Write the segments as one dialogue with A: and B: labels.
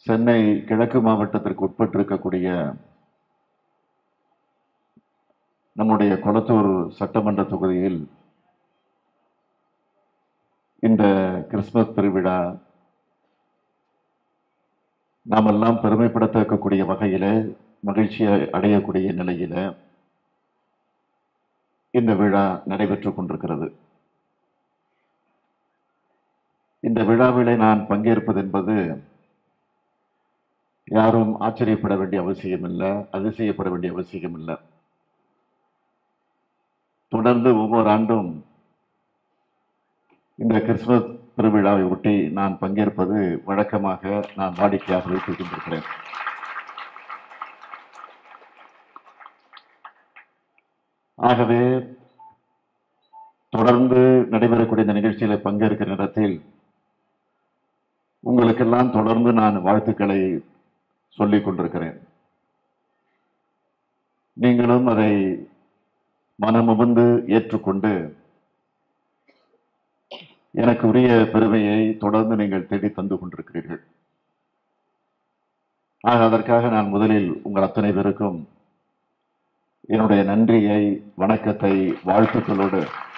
A: சென்னை கிழக்கு மாவட்டத்திற்கு உட்பட்டிருக்கக்கூடிய நம்முடைய கொளத்தூர் சட்டமன்ற தொகுதியில் இந்த கிறிஸ்துமஸ் திருவிழா நாமெல்லாம் பெருமைப்படுத்தக்கூடிய வகையில மகிழ்ச்சியை அடையக்கூடிய நிலையில இந்த விழா நடைபெற்றுக் கொண்டிருக்கிறது இந்த விழாவிலே நான் பங்கேற்பது என்பது யாரும் ஆச்சரியப்பட வேண்டிய அவசியம் இல்லை அதிசயப்பட வேண்டிய அவசியம் இல்லை தொடர்ந்து ஒவ்வொரு ஆண்டும் இந்த கிறிஸ்துமஸ் திருவிழாவை ஒட்டி நான் பங்கேற்பது வழக்கமாக நான் வாடிக்கையாக வைத்துக் கொண்டிருக்கிறேன் ஆகவே தொடர்ந்து நடைபெறக்கூடிய இந்த நிகழ்ச்சியில பங்கேற்கிற நேரத்தில் உங்களுக்கெல்லாம் தொடர்ந்து நான் வாழ்த்துக்களை சொல்லிக் கொண்டிருக்கிறேன் நீங்களும் அதை மனமுவந்து ஏற்றுக்கொண்டு எனக்கு உரிய பெருமையை தொடர்ந்து நீங்கள் தேடி தந்து கொண்டிருக்கிறீர்கள் ஆக அதற்காக நான் முதலில் உங்கள் அத்தனை பேருக்கும் என்னுடைய நன்றியை வணக்கத்தை வாழ்த்துக்களோடு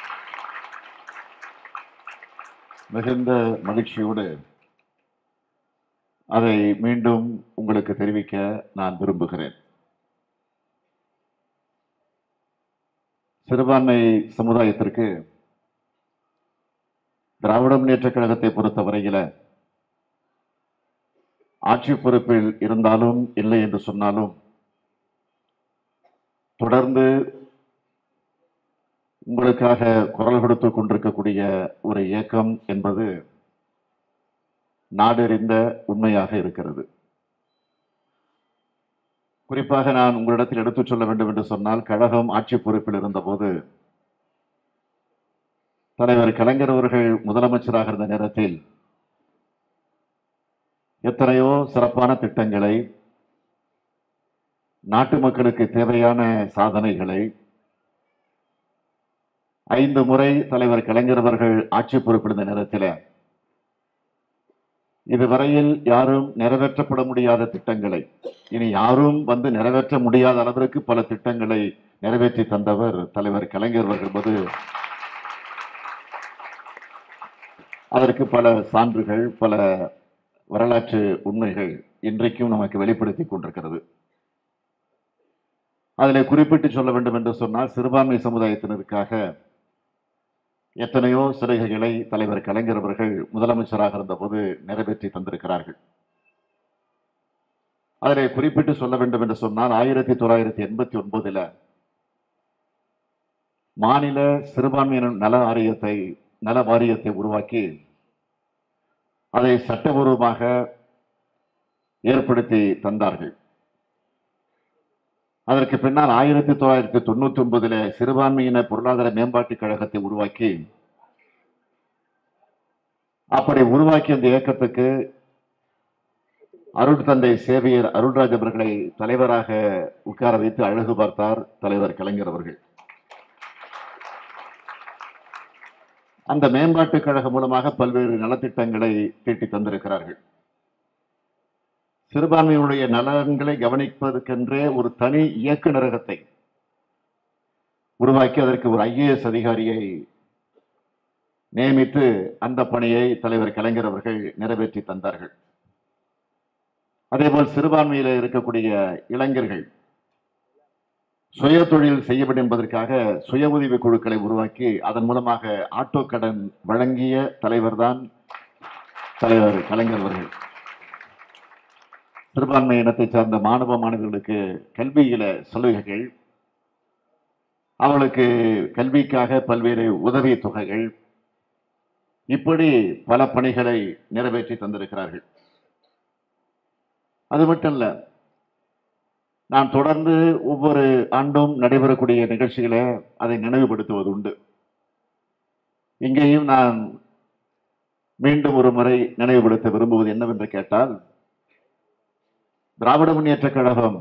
A: மிகுந்த மகிழ்ச்சியோடு அதை மீண்டும் உங்களுக்கு தெரிவிக்க நான் விரும்புகிறேன் சிறுபான்மை சமுதாயத்திற்கு திராவிட முன்னேற்ற கழகத்தை பொறுத்தவரையில ஆட்சி பொறுப்பில் இருந்தாலும் இல்லை என்று சொன்னாலும் தொடர்ந்து உங்களுக்காக குரல் கொடுத்து கொண்டிருக்கக்கூடிய ஒரு இயக்கம் என்பது நாடறிந்த உண்மையாக இருக்கிறது குறிப்பாக நான் உங்களிடத்தில் எடுத்துச் சொல்ல வேண்டும் என்று சொன்னால் கழகம் ஆட்சி பொறுப்பில் இருந்தபோது தலைவர் கலைஞர் அவர்கள் முதலமைச்சராக இருந்த நேரத்தில் எத்தனையோ சிறப்பான திட்டங்களை நாட்டு மக்களுக்கு தேவையான சாதனைகளை ஐந்து முறை தலைவர் கலைஞர் அவர்கள் ஆட்சி பொறுப்பிருந்த நேரத்தில் இதுவரையில் யாரும் நிறைவேற்றப்பட முடியாத திட்டங்களை இனி யாரும் வந்து நிறைவேற்ற முடியாத அளவிற்கு பல திட்டங்களை நிறைவேற்றி தந்தவர் தலைவர் கலைஞர் அவர்கள் என்பது அதற்கு பல சான்றுகள் பல வரலாற்று உண்மைகள் இன்றைக்கும் நமக்கு வெளிப்படுத்தி கொண்டிருக்கிறது அதில் குறிப்பிட்டு சொல்ல வேண்டும் என்று சொன்னால் சிறுபான்மை சமுதாயத்தினருக்காக எத்தனையோ சலுகைகளை தலைவர் கலைஞர் அவர்கள் முதலமைச்சராக இருந்தபோது நிறைவேற்றி தந்திருக்கிறார்கள் அதில் குறிப்பிட்டு சொல்ல வேண்டும் என்று சொன்னால் ஆயிரத்தி தொள்ளாயிரத்தி எண்பத்தி ஒன்பதுல மாநில சிறுபான்மையினர் நல வாரியத்தை நல வாரியத்தை உருவாக்கி அதை சட்டபூர்வமாக ஏற்படுத்தி தந்தார்கள் அதற்கு பின்னால் ஆயிரத்தி தொள்ளாயிரத்தி தொண்ணூத்தி ஒன்பதுல சிறுபான்மையின பொருளாதார மேம்பாட்டுக் கழகத்தை உருவாக்கி அப்படி உருவாக்கிய அந்த இயக்கத்துக்கு அருள் தந்தை சேவியர் அருள்ராஜ் அவர்களை தலைவராக உட்கார வைத்து அழகு பார்த்தார் தலைவர் கலைஞர் அவர்கள் அந்த மேம்பாட்டுக் கழகம் மூலமாக பல்வேறு நலத்திட்டங்களை தீட்டி தந்திருக்கிறார்கள் சிறுபான்மையினுடைய நலன்களை கவனிப்பதற்கென்றே ஒரு தனி இயக்குநரகத்தை உருவாக்கி அதற்கு ஒரு ஐஏஎஸ் அதிகாரியை நியமித்து அந்த பணியை தலைவர் கலைஞர் அவர்கள் நிறைவேற்றி தந்தார்கள் அதேபோல் சிறுபான்மையில இருக்கக்கூடிய இளைஞர்கள் சுய தொழில் செய்ய வேண்டும் என்பதற்காக சுய உதவி குழுக்களை உருவாக்கி அதன் மூலமாக ஆட்டோ கடன் வழங்கிய தலைவர்தான் தலைவர் கலைஞர் அவர்கள் சிறுபான்மை இனத்தை சார்ந்த மாணவ மாணவிகளுக்கு கல்வியில சலுகைகள் அவர்களுக்கு கல்விக்காக பல்வேறு உதவி தொகைகள் இப்படி பல பணிகளை நிறைவேற்றி தந்திருக்கிறார்கள் அது மட்டும் இல்ல நான் தொடர்ந்து ஒவ்வொரு ஆண்டும் நடைபெறக்கூடிய நிகழ்ச்சிகளை அதை நினைவுபடுத்துவது உண்டு இங்கேயும் நான் மீண்டும் ஒரு முறை நினைவுபடுத்த விரும்புவது என்னவென்று கேட்டால் திராவிட முன்னேற்ற கழகம்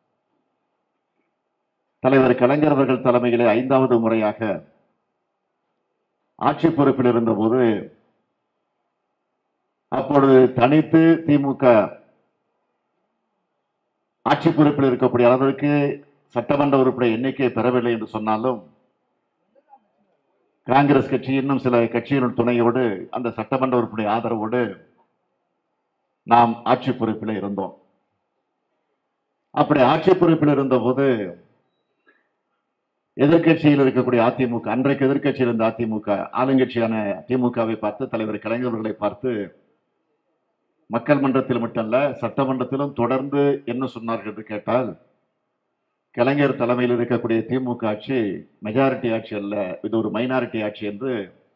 A: தலைவர் கலைஞர் அவர்கள் தலைமையிலே ஐந்தாவது முறையாக ஆட்சி பொறுப்பில் இருந்தபோது அப்பொழுது தனித்து திமுக ஆட்சி பொறுப்பில் இருக்கக்கூடிய அளவிற்கு சட்டமன்ற உறுப்பினர் எண்ணிக்கை பெறவில்லை என்று சொன்னாலும் காங்கிரஸ் கட்சி இன்னும் சில கட்சியின் துணையோடு அந்த சட்டமன்ற உறுப்பினர் ஆதரவோடு நாம் ஆட்சி பொறுப்பில் இருந்தோம் அப்படி ஆட்சி பொறுப்பில் இருந்தபோது எதிர்க்கட்சியில் இருக்கக்கூடிய அதிமுக அன்றைக்கு எதிர்க்கட்சியில் இருந்த அதிமுக ஆளுங்கட்சியான திமுகவை பார்த்து தலைவர் கலைஞர்களை பார்த்து மக்கள் மன்றத்தில் மட்டுமல்ல சட்டமன்றத்திலும் தொடர்ந்து என்ன சொன்னார்கள் என்று கேட்டால் கலைஞர் தலைமையில் இருக்கக்கூடிய திமுக ஆட்சி மெஜாரிட்டி ஆட்சி அல்ல இது ஒரு மைனாரிட்டி ஆட்சி என்று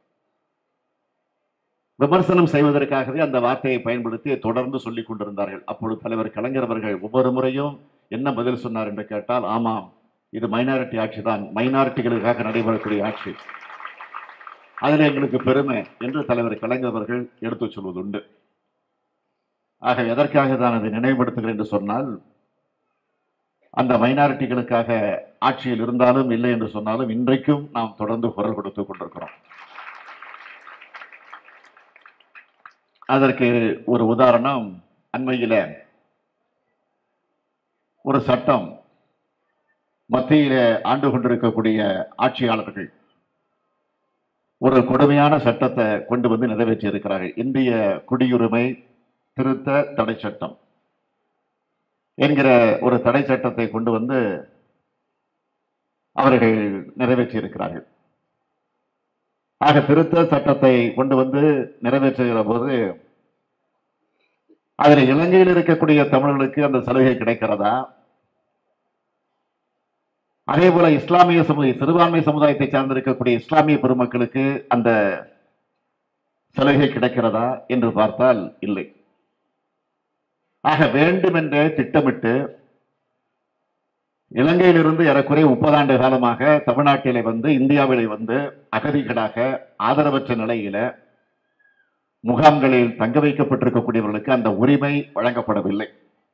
A: விமர்சனம் செய்வதற்காகவே அந்த வார்த்தையை பயன்படுத்தி தொடர்ந்து சொல்லிக் கொண்டிருந்தார்கள் அப்பொழுது தலைவர் கலைஞர் அவர்கள் ஒவ்வொரு முறையும் என்ன பதில் சொன்னார் என்று கேட்டால் ஆமாம் இது மைனாரிட்டி ஆட்சி தான் மைனாரிட்டிகளுக்காக நடைபெறக்கூடிய ஆட்சி அதில் எங்களுக்கு பெருமை என்று தலைவர் கலைஞர் அவர்கள் எடுத்துச் சொல்வதுண்டு ஆக எதற்காக தான் அதை நினைவுபடுத்துகிறேன் என்று சொன்னால் அந்த மைனாரிட்டிகளுக்காக ஆட்சியில் இருந்தாலும் இல்லை என்று சொன்னாலும் இன்றைக்கும் நாம் தொடர்ந்து குரல் கொடுத்துக் கொண்டிருக்கிறோம் அதற்கு ஒரு உதாரணம் அண்மையில ஒரு சட்டம் மத்தியில ஆண்டு கொண்டிருக்கக்கூடிய ஆட்சியாளர்கள் ஒரு கொடுமையான சட்டத்தை கொண்டு வந்து நிறைவேற்றி இருக்கிறார்கள் இந்திய குடியுரிமை திருத்த தடை சட்டம் என்கிற ஒரு தடை சட்டத்தை கொண்டு வந்து அவர்கள் நிறைவேற்றி இருக்கிறார்கள் ஆக திருத்த சட்டத்தை கொண்டு வந்து நிறைவேற்றுகிற போது அதில் இலங்கையில் இருக்கக்கூடிய தமிழர்களுக்கு அந்த சலுகை கிடைக்கிறதா அதே போல இஸ்லாமிய சமுதாய சிறுபான்மை சமுதாயத்தை சார்ந்திருக்கக்கூடிய இஸ்லாமிய பெருமக்களுக்கு அந்த சலுகை கிடைக்கிறதா என்று பார்த்தால் இல்லை ஆக வேண்டுமென்றே திட்டமிட்டு இலங்கையிலிருந்து ஏறக்குறைய முப்பதாண்டு காலமாக தமிழ்நாட்டிலே வந்து இந்தியாவிலே வந்து அகதிகளாக ஆதரவற்ற நிலையில முகாம்களில் தங்க வைக்கப்பட்டிருக்கக்கூடியவர்களுக்கு அந்த உரிமை வழங்கப்படவில்லை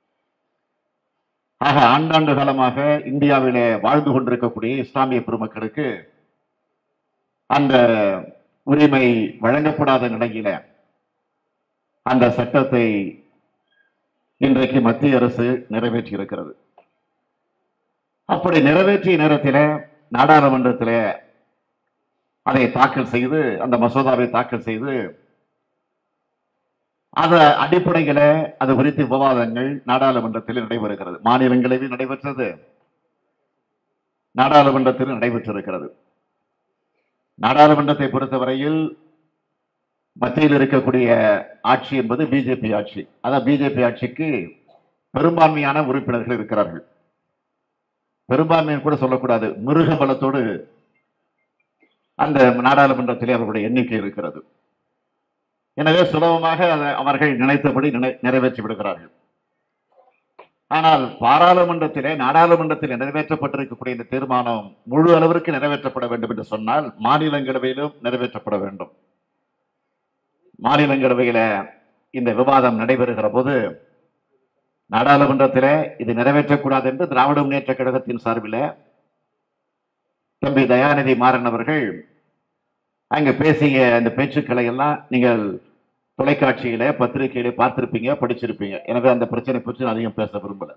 A: ஆக ஆண்டாண்டு காலமாக இந்தியாவிலே வாழ்ந்து கொண்டிருக்கக்கூடிய இஸ்லாமிய பெருமக்களுக்கு அந்த உரிமை வழங்கப்படாத நிலையில அந்த சட்டத்தை இன்றைக்கு மத்திய அரசு நிறைவேற்றி இருக்கிறது அப்படி நிறைவேற்றிய நேரத்தில் நாடாளுமன்றத்தில் அதை தாக்கல் செய்து அந்த மசோதாவை தாக்கல் செய்து அத அடிப்படையில அது குறித்து விவாதங்கள் நாடாளுமன்றத்தில் நடைபெறுகிறது மாநிலங்களவையில் நடைபெற்றது நாடாளுமன்றத்தில் நடைபெற்றிருக்கிறது நாடாளுமன்றத்தை பொறுத்தவரையில் மத்தியில் இருக்கக்கூடிய ஆட்சி என்பது பிஜேபி ஆட்சி அதான் பிஜேபி ஆட்சிக்கு பெரும்பான்மையான உறுப்பினர்கள் இருக்கிறார்கள் பெரும்பான்மைன்னு கூட சொல்லக்கூடாது மிருக பலத்தோடு அந்த நாடாளுமன்றத்திலே அவர்களுடைய எண்ணிக்கை இருக்கிறது எனவே சுலபமாக அதை அவர்கள் நினைத்தபடி நினை- நிறைவேற்றி விடுகிறார்கள் ஆனால் பாராளுமன்றத்திலே நாடாளுமன்றத்தில் நிறைவேற்றப்பட்டிருக்கக்கூடிய இந்த தீர்மானம் முழு அளவிற்கு நிறைவேற்றப்பட வேண்டும் என்று சொன்னால் மாநிலங்களவையிலும் நிறைவேற்றப்பட வேண்டும் மாநிலங்களவையில இந்த விவாதம் நடைபெறுகிற போது நாடாளுமன்றத்திலே இது நிறைவேற்றக்கூடாது என்று திராவிட முன்னேற்ற கழகத்தின் சார்பில் தம்பி தயாநிதி மாறன் அவர்கள் அங்க பேசிய அந்த பேச்சுக்களை எல்லாம் நீங்கள் தொலைக்காட்சியில பத்திரிகையில பார்த்திருப்பீங்க படிச்சிருப்பீங்க எனவே அந்த பிரச்சனை பற்றி நான் அதிகம் பேச விரும்பல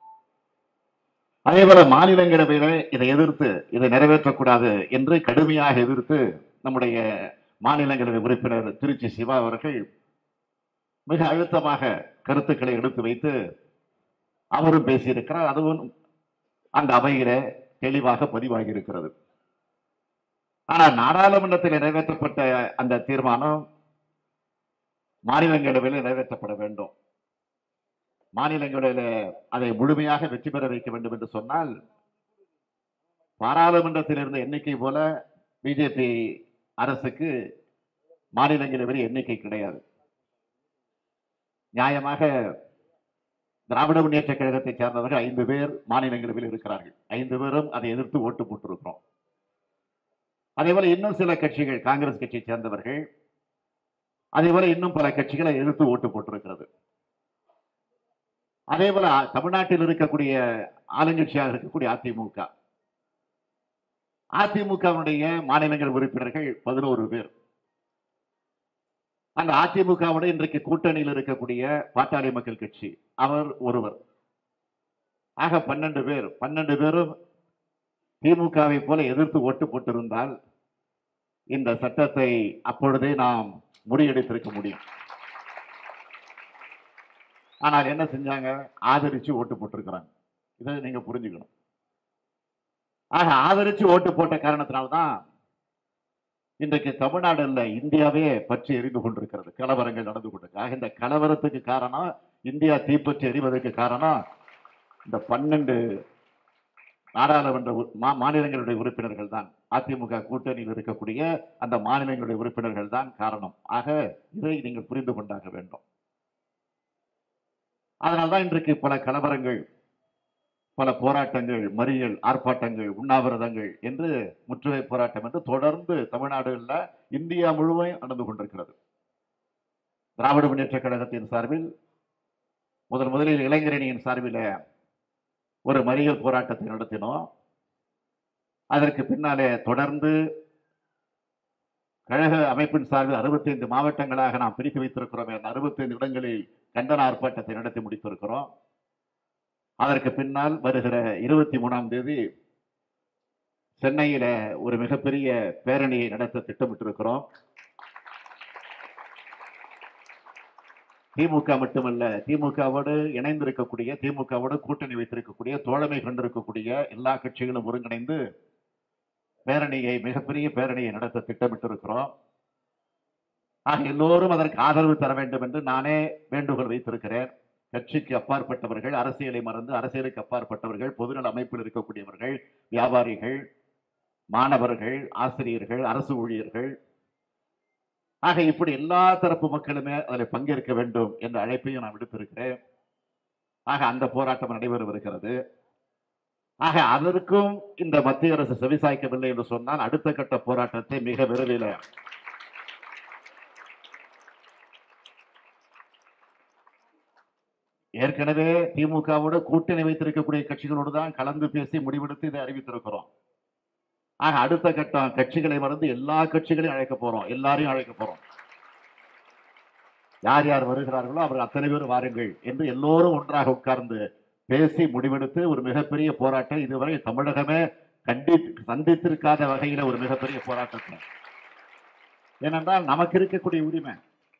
A: அதே போல மாநிலங்களவையில இதை எதிர்த்து இதை நிறைவேற்றக்கூடாது என்று கடுமையாக எதிர்த்து நம்முடைய மாநிலங்களவை உறுப்பினர் திருச்சி சிவா அவர்கள் மிக அழுத்தமாக கருத்துக்களை எடுத்து வைத்து அவரும் பேசியிருக்கிறார் அதுவும் அந்த அவையில தெளிவாக பதிவாகி இருக்கிறது ஆனால் நாடாளுமன்றத்தில் நிறைவேற்றப்பட்ட அந்த தீர்மானம் மாநிலங்களவையில் நிறைவேற்றப்பட வேண்டும் மாநிலங்களில் அதை முழுமையாக வெற்றி பெற வைக்க வேண்டும் என்று சொன்னால் பாராளுமன்றத்தில் இருந்த எண்ணிக்கை போல பிஜேபி அரசுக்கு மாநிலங்களவையில் எண்ணிக்கை கிடையாது நியாயமாக திராவிட முன்னேற்ற கழகத்தை சேர்ந்தவர்கள் ஐந்து பேர் மாநிலங்களவையில் இருக்கிறார்கள் ஐந்து பேரும் அதை எதிர்த்து ஓட்டு போட்டிருக்கிறோம் அதே போல இன்னும் சில கட்சிகள் காங்கிரஸ் கட்சியை சேர்ந்தவர்கள் அதே போல இன்னும் பல கட்சிகளை எதிர்த்து ஓட்டு போட்டிருக்கிறது அதே போல அ- தமிழ்நாட்டில் இருக்கக்கூடிய ஆளுங்கட்சியாக இருக்கக்கூடிய அதிமுக அதிமுகவுடைய மாநிலங்கள் உறுப்பினர்கள் பதினோரு பேர் அந்த அதிமுகவுடைய இன்றைக்கு கூட்டணியில் இருக்கக்கூடிய பாட்டாளி மக்கள் கட்சி அவர் ஒருவர் ஆக பன்னெண்டு பேர் பன்னெண்டு பேரும் திமுகவை போல எதிர்த்து ஓட்டு போட்டிருந்தால் இந்த சட்டத்தை அப்பொழுதே நாம் முறியடித்திருக்க முடியும் ஆனால் என்ன செஞ்சாங்க ஆதரிச்சு ஓட்டு போட்டிருக்கிறாங்க இதை நீங்க புரிஞ்சுக்கணும் ஆக ஆதரிச்சு ஓட்டு போட்ட காரணத்தினால்தான் இன்றைக்கு தமிழ்நாடு இல்ல இந்தியாவே பற்றி எரிந்து கொண்டிருக்கிறது கலவரங்கள் நடந்து கொண்டிருக்கு ஆக இந்த கலவரத்துக்கு காரணம் இந்தியா தீப்பற்றி எரிவதற்கு காரணம் இந்த பன்னெண்டு நாடாளுமன்ற உறு- மா- மாநிலங்களுடைய உறுப்பினர்கள் தான் அதிமுக கூட்டணியில் இருக்கக்கூடிய அந்த மாநிலங்களுடைய உறுப்பினர்கள் தான் காரணம் ஆக இதை நீங்கள் புரிந்து கொண்டாக வேண்டும் அதனால்தான் இன்றைக்கு பல கலவரங்கள் பல போராட்டங்கள் மறியல் ஆர்ப்பாட்டங்கள் உண்ணாவிரதங்கள் என்று முற்றுகை போராட்டம் என்று தொடர்ந்து தமிழ்நாடுல இந்தியா முழுவதும் நடந்து கொண்டிருக்கிறது திராவிட முன்னேற்ற கழகத்தின் சார்பில் முதல் முதலில் இளைஞரணியின் சார்பில் ஒரு மறியல் போராட்டத்தை நடத்தினோம் அதற்கு பின்னாலே தொடர்ந்து கழக அமைப்பின் சார்பில் 65 மாவட்டங்களாக நாம் பிரித்து வைத்திருக்கிறோம் அந்த 65 இடங்களில் கண்டன ஆர்ப்பாட்டத்தை நடத்தி முடித்திருக்கிறோம் அதற்கு பின்னால் வருகிற இருபத்தி மூணாம் தேதி சென்னையில ஒரு மிகப்பெரிய பேரணியை நடத்த திட்டமிட்டிருக்கிறோம் திமுக மட்டுமல்ல திமுகவோடு இணைந்திருக்கக்கூடிய திமுகவோடு கூட்டணி வைத்திருக்கக்கூடிய தோழமை கொண்டிருக்கக்கூடிய எல்லா கட்சிகளும் ஒருங்கிணைந்து பேரணியை மிகப்பெரிய பேரணியை நடத்த திட்டமிட்டிருக்கிறோம் ஆக எல்லோரும் அதற்கு ஆதரவு தர வேண்டும் என்று நானே வேண்டுகோள் வைத்திருக்கிறேன் கட்சிக்கு அப்பாற்பட்டவர்கள் அரசியலை மறந்து அரசியலுக்கு அப்பாற்பட்டவர்கள் பொதுநல அமைப்பில் இருக்கக்கூடியவர்கள் வியாபாரிகள் மாணவர்கள் ஆசிரியர்கள் அரசு ஊழியர்கள் ஆக இப்படி எல்லா தரப்பு மக்களுமே அதில் பங்கேற்க வேண்டும் என்ற அழைப்பையும் நான் விடுத்திருக்கிறேன் ஆக அந்த போராட்டம் நடைபெறவிருக்கிறது ஆக அதற்கும் இந்த மத்திய அரசு செவிசாய்க்கவில்லை என்று சொன்னால் அடுத்த கட்ட போராட்டத்தை மிக விரைவில் ஏற்கனவே திமுகவோட கூட்டணி வைத்திருக்கக்கூடிய கட்சிகளோடு தான் கலந்து பேசி முடிவெடுத்து இதை அறிவித்திருக்கிறோம் ஆக அடுத்த கட்டம் கட்சிகளை மறந்து எல்லா கட்சிகளையும் அழைக்க போறோம் எல்லாரையும் அழைக்க போறோம் யார் யார் வருகிறார்களோ அவர்கள் அத்தனை பேர் வாருங்கள் என்று எல்லோரும் ஒன்றாக உட்கார்ந்து பேசி முடிவெடுத்து ஒரு மிகப்பெரிய போராட்டம் இதுவரை தமிழகமே கண்டி சந்தித்திருக்காத வகையில ஒரு மிகப்பெரிய போராட்டத்தை ஏனென்றால் நமக்கு இருக்கக்கூடிய உரிமை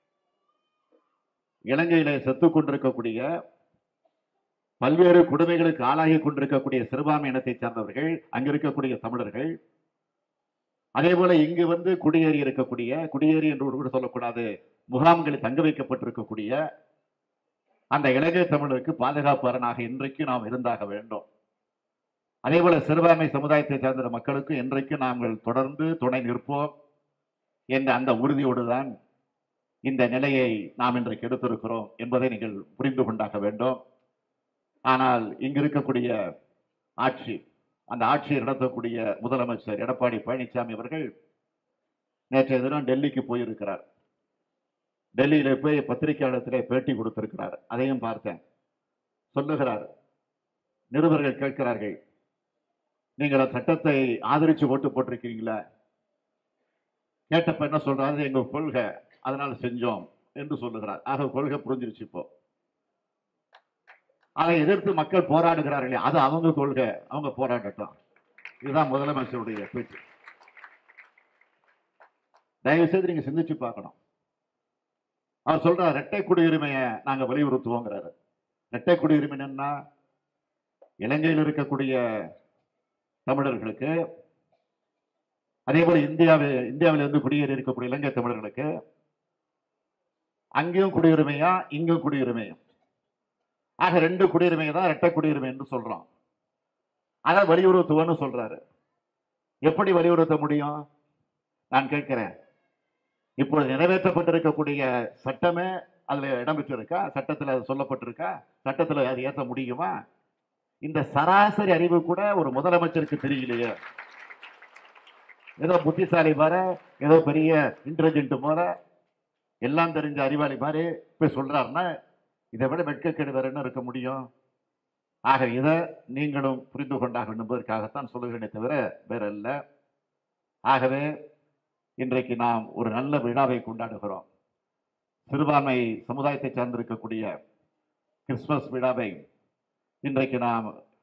A: இலங்கையில செத்துக் கொண்டிருக்கக்கூடிய பல்வேறு கொடுமைகளுக்கு ஆளாகி கொண்டிருக்கக்கூடிய சிறுபான்மை இனத்தை சார்ந்தவர்கள் அங்க இருக்கக்கூடிய தமிழர்கள் அதே போல இங்கு வந்து குடியேறி இருக்கக்கூடிய குடியேறி என்று ஒரு கூட சொல்லக்கூடாது முகாம்களில் தங்க வைக்கப்பட்டிருக்கக்கூடிய அந்த இலங்கை தமிழருக்கு பாதுகாப்பு அரணாக இன்றைக்கு நாம் இருந்தாக வேண்டும் அதே போல சிறுபான்மை சமுதாயத்தை சார்ந்த மக்களுக்கு இன்றைக்கு நாங்கள் தொடர்ந்து துணை நிற்போம் என்ற அந்த உறுதியோடு தான் இந்த நிலையை நாம் இன்றைக்கு எடுத்திருக்கிறோம் என்பதை நீங்கள் புரிந்து கொண்டாக வேண்டும் ஆனால் இங்கு இருக்கக்கூடிய ஆட்சி அந்த ஆட்சியை நடத்தக்கூடிய முதலமைச்சர் எடப்பாடி பழனிசாமி அவர்கள் நேற்றைய தினம் டெல்லிக்கு போயிருக்கிறார் டெல்லியில போய் பத்திரிகையாளத்திலே பேட்டி கொடுத்திருக்கிறார் அதையும் பார்த்தேன் சொல்லுகிறார் நிருபர்கள் கேட்கிறார்கள் நீங்கள் அந்த சட்டத்தை ஆதரிச்சு ஓட்டு போட்டிருக்கீங்களா கேட்டப்ப என்ன சொல்றாரு எங்க கொள்கை அதனால செஞ்சோம் என்று சொல்லுகிறார் ஆக கொள்கை புரிஞ்சிருச்சு இப்போ அதை எதிர்த்து மக்கள் போராடுகிறார்களே அது அவங்க கொள்கை அவங்க போராடட்டும் இதுதான் முதலமைச்சருடைய பேச்சு தயவு செய்து நீங்க சிந்திச்சு பார்க்கணும் அவர் சொல்றார் இரட்டை குடியுரிமையை நாங்க வலியுறுத்துவோங்கிறாரு இரட்டை குடியுரிமை என்னன்னா இலங்கையில் இருக்கக்கூடிய தமிழர்களுக்கு அதே போல இந்தியாவில் இந்தியாவில் இருந்து குடியேறி இருக்கக்கூடிய இலங்கை தமிழர்களுக்கு அங்கேயும் குடியுரிமையா இங்கும் குடியுரிமையும் ஆக ரெண்டு குடியுரிமை தான் இரட்டை குடியுரிமை என்று சொல்றோம் அதை வலியுறுத்துவோன்னு சொல்றாரு எப்படி வலியுறுத்த முடியும் நான் கேட்கிறேன் இப்பொழுது நிறைவேற்றப்பட்டிருக்கக்கூடிய சட்டமே அதுல இடம்பெற்றிருக்கா சட்டத்துல அது சொல்லப்பட்டிருக்கா சட்டத்துல அது ஏற்ற முடியுமா இந்த சராசரி அறிவு கூட ஒரு முதலமைச்சருக்கு தெரியலையே ஏதோ புத்திசாலி பார ஏதோ பெரிய இன்டெலிஜென்ட் போல எல்லாம் தெரிஞ்ச அறிவாளி மாதிரி போய் சொல்றாருன்னா இதை விட வெட்கக்கேடு வேற என்ன இருக்க முடியும் ஆக இதை நீங்களும் புரிந்து கொண்டாக என்பதற்காகத்தான் சொல்லுகிறேனே தவிர வேற இல்லை ஆகவே இன்றைக்கு நாம் ஒரு நல்ல விழாவை கொண்டாடுகிறோம் சிறுபான்மை சமுதாயத்தை சார்ந்திருக்கக்கூடிய கிறிஸ்துமஸ் விழாவை இன்றைக்கு நாம்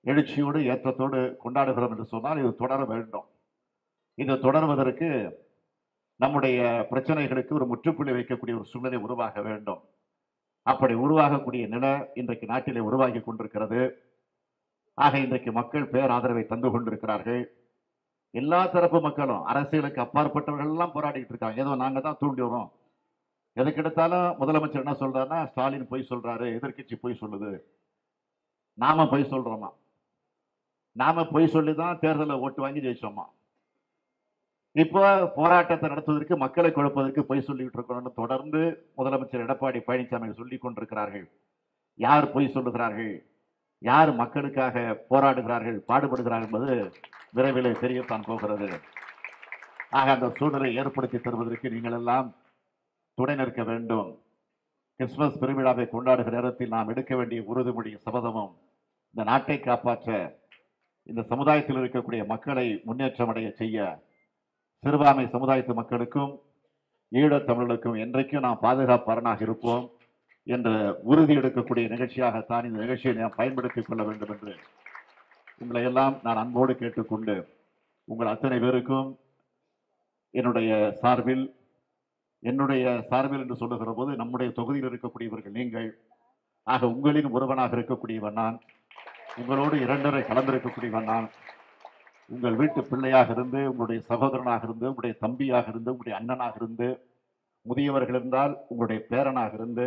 A: எழுச்சியோடு ஏற்றத்தோடு கொண்டாடுகிறோம் என்று சொன்னால் இது தொடர வேண்டும் இது தொடர்வதற்கு நம்முடைய பிரச்சனைகளுக்கு ஒரு முற்றுப்புள்ளி வைக்கக்கூடிய ஒரு சூழ்நிலை உருவாக வேண்டும் அப்படி உருவாகக்கூடிய நிலை இன்றைக்கு நாட்டிலே உருவாகி கொண்டிருக்கிறது ஆக இன்றைக்கு மக்கள் பேராதரவை தந்து கொண்டிருக்கிறார்கள் எல்லா தரப்பு மக்களும் அரசியலுக்கு அப்பாற்பட்டவர்கள் எல்லாம் போராடிட்டு இருக்காங்க ஏதோ நாங்க தான் தூண்டி வரோம் எதுக்கு எடுத்தாலும் முதலமைச்சர் என்ன சொல்றாருன்னா ஸ்டாலின் பொய் சொல்றாரு எதிர்க்கட்சி பொய் சொல்லுது நாம பொய் சொல்றோமா நாம பொய் சொல்லி தான் தேர்தலில் ஓட்டு வாங்கி ஜெயிச்சோமா இப்போ போராட்டத்தை நடத்துவதற்கு மக்களை குழப்பதற்கு பொய் சொல்லிட்டு இருக்கணும்னு தொடர்ந்து முதலமைச்சர் எடப்பாடி பழனிசாமி சொல்லி கொண்டிருக்கிறார்கள் யார் பொய் சொல்லுகிறார்கள் யார் மக்களுக்காக போராடுகிறார்கள் பாடுபடுகிறார்கள் என்பது விரைவில் தெரியத்தான் போகிறது ஆக அந்த சூழலை ஏற்படுத்தி தருவதற்கு நீங்கள் எல்லாம் துணை நிற்க வேண்டும் கிறிஸ்துமஸ் பெருவிழாவை கொண்டாடுகிற நேரத்தில் நாம் எடுக்க வேண்டிய உறுதிமொழி சபதமும் இந்த நாட்டை காப்பாற்ற இந்த சமுதாயத்தில் இருக்கக்கூடிய மக்களை முன்னேற்றம் அடைய செய்ய சிறுபான்மை சமுதாயத்து மக்களுக்கும் ஈழத் தமிழர்களுக்கும் என்றைக்கும் நாம் பாதுகாப்பாளனாக இருப்போம் என்ற உறுதி எடுக்கக்கூடிய நிகழ்ச்சியாகத்தான் இந்த நிகழ்ச்சியை நாம் பயன்படுத்திக் கொள்ள வேண்டும் என்று உங்களை எல்லாம் நான் அன்போடு கேட்டுக்கொண்டு உங்கள் அத்தனை பேருக்கும் என்னுடைய சார்பில் என்னுடைய சார்பில் என்று சொல்லுகிற போது நம்முடைய தொகுதியில் இருக்கக்கூடியவர்கள் நீங்கள் ஆக உங்களின் ஒருவனாக இருக்கக்கூடியவன் நான் உங்களோடு இரண்டரை கலந்திருக்கக்கூடியவன் நான் உங்கள் வீட்டு பிள்ளையாக இருந்து உங்களுடைய சகோதரனாக இருந்து உங்களுடைய தம்பியாக இருந்து உங்களுடைய அண்ணனாக இருந்து முதியவர்கள் இருந்தால் உங்களுடைய பேரனாக இருந்து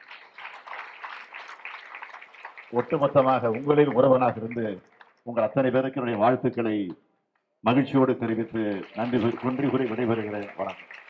A: ஒட்டுமொத்தமாக உங்களின் உறவனாக இருந்து உங்கள் அத்தனை பேருக்கு என்னுடைய வாழ்த்துக்களை மகிழ்ச்சியோடு தெரிவித்து நன்றி கூறி- நன்றி கூறி விடைபெறுகிறேன் வணக்கம்